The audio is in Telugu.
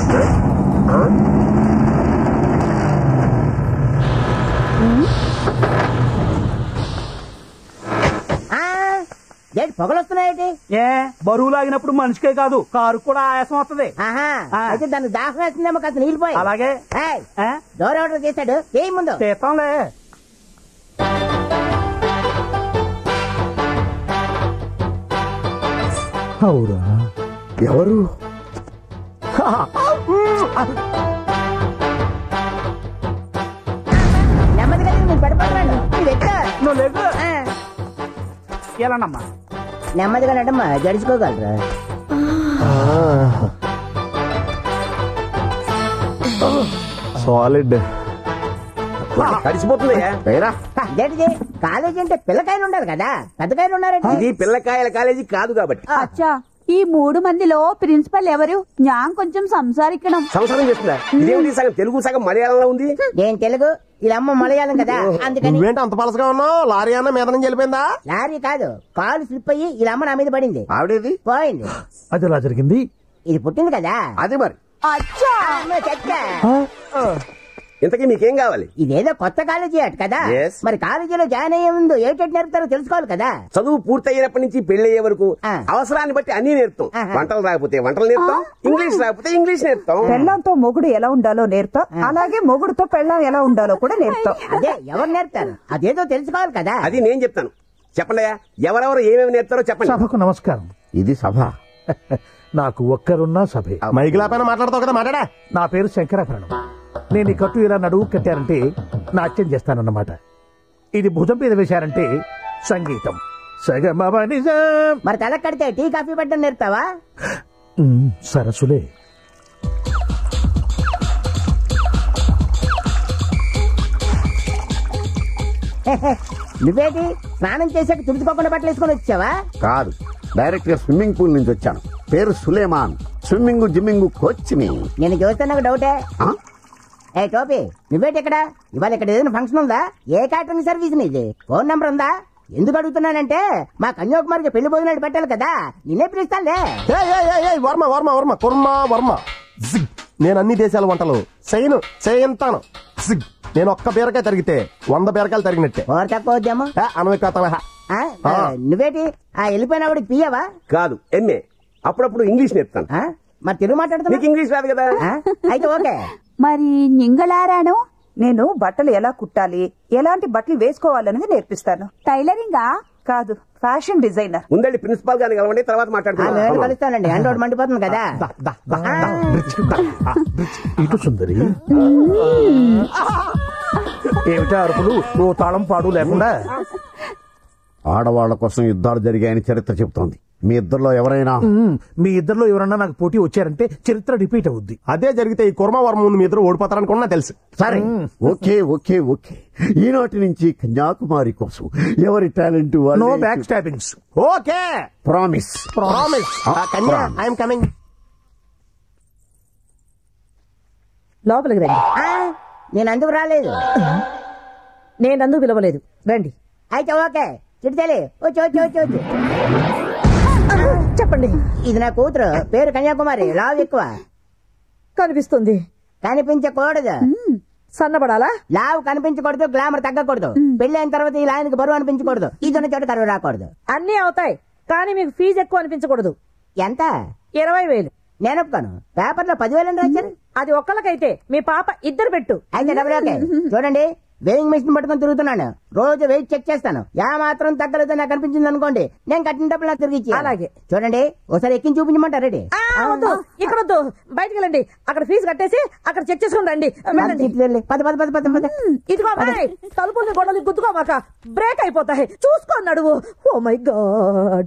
ఆ, ఏంటి పొగలు వస్తున్నాయేంటి ఏ బరువు లాగినప్పుడు మనిషికే కాదు కారు కూడా ఆయాసం వస్తుంది ఆహా ఆ. అయితే దానికి దాహం వేస్తుందేమో కాస్త నీళ్ళు పోయి అలాగే ఏయ్, ఏ? డోర్ ఆర్డర్ చేశాడు ఏం ముందు తీస్తాంలే అవురా ఎవరు నెమ్మదిగా తిరిగి నేను పడిపోతున్నాను నువ్వు ఎక్కు. నువ్వు లేకు ఆ, ఎలానమ్మా నెమ్మదిగా నడమ్మా జడుచుకోగలరా సాలిడ్ తడిసిపోతుంది వేరా ఇదేంటిది కాలేజీ అంటే పిల్లకాయలు ఉండాలి కదా పెద్దకాయలు ఉన్నారంటే ఇది పిల్లకాయల కాలేజీ కాదు కాబట్టి అచ్చా ఈ మూడు మందిలో ప్రిన్సిపల్ ఎవరు ഞാൻ కొంచెం సంసారిക്കണം సంసారం చేస్తుందా ఇదేమిటి సగం తెలుగు సగం మలయాళంలో ఉంది నేను తెలుగు ఇలా అమ్మ మలయాళం కదా అందుకని నువ్వేంటి అంత పలసగా ఉన్నావు లారీ అన్న మీద నుంచి వెళ్ళిపోయిందా లారీ కాదు కాలు స్లిప్ అయ్యి ఇలా అమ్మ నా మీద పడింది ఆవిడేది పోయింది అది ఎలా జరిగింది ఇది పుట్టింది కదా అది మరి అచ్చా అమ్మ చచ్చ. ఇంతకీ మీకేం కావాలి ఇదేదో కొత్త కాలేజీ అట కదా Yes. మరి కాలేజీలో జాయిన్ అయ్యే ముందు ఏటెట్ నేర్పుతారో తెలుసుకోవాలి కదా చదువు పూర్తయినప్పటి నుంచి పెళ్లి అయ్యే వరకు ఆ. అవసరాన్ని బట్టి అన్ని నేర్పుతాం ఆహా. వంటలు రాకపోతే వంటలు నేర్పుతాం ఇంగ్లీష్ రాకపోతే ఇంగ్లీష్ నేర్పుతాం పెళ్ళంతో మొగుడు ఎలా ఉండాలో నేర్పుతాం అలాగే మొగుడుతో పెళ్ళం ఎలా ఉండాలో కూడా నేర్పుతాం అదే ఎవరు నేర్పుతారు అదేదో తెలుసుకోవాలి కదా అది నేను చెప్తాను చెప్పండి ఎవరెవరు ఏమేమి నేర్పుతారో చెప్పండి సభకు నమస్కారం ఇది సభ నాకు ఒక్కరున్నా సభే మైక్ లేపైనా మాట్లాడతావు కదా మాట్లాడా నా పేరు శంకరాభరణం నేను ఈ కట్టు ఇలా నడువు కట్టారంటే నాట్యం చేస్తానన్నమాట ఇది భుజం మీద వేశారంటే సంగీతం సగమ నిజం మరి తల కడితే టీ కాఫీ పెట్టడం నేర్పుతావా ఉమ్, సరసులే నువ్వేటి స్నానం చేసాక తుడుచుకోకుండా బట్టలు వేసుకొని వచ్చావా కాదు డైరెక్ట్ గా స్విమ్మింగ్ పూల్ నుంచి వచ్చాను పేరు సులేమాన్ స్విమ్మింగ్ జిమ్మింగ్ కోచ్ ని నేను చూస్తే నాకు డౌటే ఆ? ఏ టోపీ నువ్వేటి ఇక్కడ ఇవాళ ఇక్కడ ఏదైనా ఫంక్షన్ ఉందా ఏ క్యాటరింగ్ సర్వీస్ నీది ఫోన్ నంబర్ ఉందా ఎందుకు అడుగుతున్నానంటే మా కన్యాకుమారికి పెళ్లి భోజనాలు పెట్టాలి కదా నిన్నే పిలుస్తానులే ఏయ్, ఏయ్, ఏయ్, ఏయ్, వర్మ వర్మ వర్మ కుర్మ వర్మ జిగ్. నేను అన్ని దేశాల వంటలు చేయను చేయంతాను జిగ్. నేను ఒక్క బీరకాయ తరిగితే వంద బీరకాయలు తరిగినట్టే ఓర్ తక్కువ వద్దేమో అనవికతమ ఆ? ఆ, నువ్వేటి ఆ వెళ్ళిపోయినవాడికి పియ్యవా కాదు ఎంఏ అప్పుడప్పుడు ఇంగ్లీష్ నేర్పుతాను ఆ? మరి తెలుగు మీకు మాట్లాడుతున్నా ఇంగ్లీష్ రాదు కదా అయితే ఓకే మరి నింగళారాను నేను బట్టలు ఎలా కుట్టాలి ఎలాంటి బట్టలు వేసుకోవాలనేది నేర్పిస్తాను టైలరింగా కాదు ఫ్యాషన్ డిజైనర్ ముందండి ప్రిన్సిపాల్ గారిని కలవండి తర్వాత ఆ, నేను మాట్లాడుకుందాం కలుస్తానండి హ్యాండ్ అవుట్ మండిపోతుంది కదా దా, దా, దా, దా, బ్రిడ్జ్, దా, ఆ, బ్రిడ్జ్. ఇటు సుందరి ఏమిటా అరుపులు ఓ తాళం పాడు లేకుండా ఆడవాళ్ల కోసం యుద్ధాలు జరిగాయని చరిత్ర చెబుతోంది మీ ఇద్దరిలో ఎవరైనా ఉమ్, మీ ఇద్దరిలో ఎవరన్నా నాకు పోటీ వచ్చారంటే చరిత్ర రిపీట్ అవుద్ది అదే జరిగితే ఈ కుర్మ వర్మ ముందు మీ ఇద్దరు ఓడిపోతారనుకున్నా తెలుసు సరే ఓకే ఓకే ఓకే ఈనాటి నుంచి కన్యాకుమారి కోసం ఎవరి talent no back stabbings okay promise promise Kanya I'm coming లోపలికి రండి ఆ, నేను అందుకు రాలేదు నేను అందుకు పిలవలేదు రండి అయితే ఓకే చిడితేలి వచ్చి వచ్చి వచ్చి వచ్చి చెప్పండి ఇది నా కూతురు పేరు కన్యాకుమారి లావు ఎక్కువ కనిపిస్తుంది కనిపించకూడదు సన్నబడాలా లావు కనిపించకూడదు గ్లామర్ తగ్గకూడదు పెళ్లి అయిన తర్వాత ఈ లాయనకి బరువు అనిపించకూడదు ఇది ఉన్న చోట కరువు రాకూడదు అన్నీ అవుతాయి కానీ మీకు ఫీజు ఎక్కువ అనిపించకూడదు ఎంత ఇరవై వేలు నేను ఒప్పుకోను పేపర్ లో పదివేలు అని రాశారు అది ఒక్కలకైతే మీ పాప ఇద్దరు పెట్టు అయితే డబ్బులు ఓకే చూడండి వెయింగ్ మిషన్ పట్టుకొని తిరుగుతున్నాను రోజు వెయిట్ చెక్ చేస్తాను యా మాత్రం తగ్గలేదు నాకు అనిపించింది అనుకోండి నేను కట్టిన డబ్బులు నాకు తిరిగి ఇచ్చేయాలి. అలాగే. చూడండి ఒకసారి ఎక్కించి చూపించమంటారు రెడీ ఆ, వద్దు ఇక్కడ వద్దు బయటికి వెళ్ళండి అక్కడ ఫీజు కట్టేసి అక్కడ చెక్ చేసుకుని రండి వెళ్ళండి పద పద పద పద పద ఇదిగో అమ్మాయి తలుపుల్ని గొడవలు గుద్దుకోమాక బ్రేక్ అయిపోతాయి చూసుకో నడువు ఓ మై గాడ్